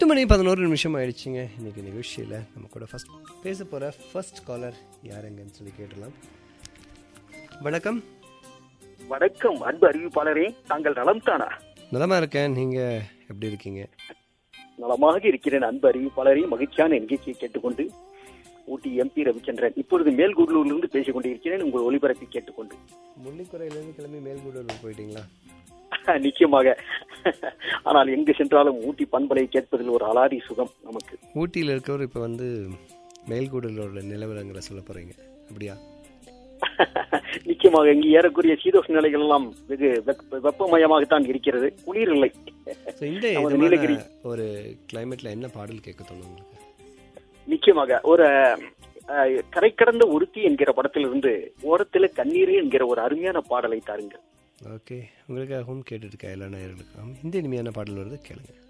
எட்டு மணி பதினோரு நிமிஷம் ஆயிடுச்சுங்க இன்னைக்கு நிகழ்ச்சியில் நம்ம கூட ஃபர்ஸ்ட் பேச போகிற ஃபர்ஸ்ட் காலர் யாருங்கன்னு சொல்லி கேட்டலாம் வணக்கம் வணக்கம் அன்பு அறிவிப்பாளரே தாங்கள் நலம் தானா நலமா இருக்கேன் நீங்கள் எப்படி இருக்கீங்க நலமாக இருக்கிறேன் அன்பு அறிவிப்பாளரே மகிழ்ச்சியான நிகழ்ச்சியை கேட்டுக்கொண்டு ஊட்டி எம்பி ரவிச்சந்திரன் இப்பொழுது மேல்கூடலூரிலிருந்து பேசிக் கொண்டிருக்கிறேன் உங்கள் ஒளிபரப்பை கேட்டுக்கொண்டு முள்ளிக்குறையிலேருந்து கிளம்பி மேல்கூடலூர் போயிட்டீங்களா நிச்சயமாக ஆனால் எங்கு சென்றாலும் ஊட்டி பண்பலை கேட்பதில் ஒரு அலாதி சுகம் நமக்கு ஊட்டியில் இருக்கவர் இப்போ வந்து மேல்கூடலூரோட நிலவரங்களை சொல்ல போகிறீங்க அப்படியா நிச்சயமாக இங்கு ஏறக்குரிய சீதோஷ நிலைகள் எல்லாம் வெகு வெப்ப- வெப்பமயமாகத்தான் இருக்கிறது குளிர் இல்லை ஸோ இந்த நமது இதமான நீலகிரி. ஒரு கிளைமேட்டில் என்ன பாடல் கேட்க தோணும் உங்களுக்கு நிச்சயமாக ஒரு அஹ், கரை கடந்த ஒருத்தி என்கிற படத்திலிருந்து ஓரத்துல கண்ணீர் என்கிற ஒரு அருமையான பாடலை தாருங்கள் ஓகே உங்களுக்காகவும் கேட்டுட்டு இருக்க எல்லா நேயர்களுக்கும் இந்த இனிமையான பாடல் வருது கேளுங்க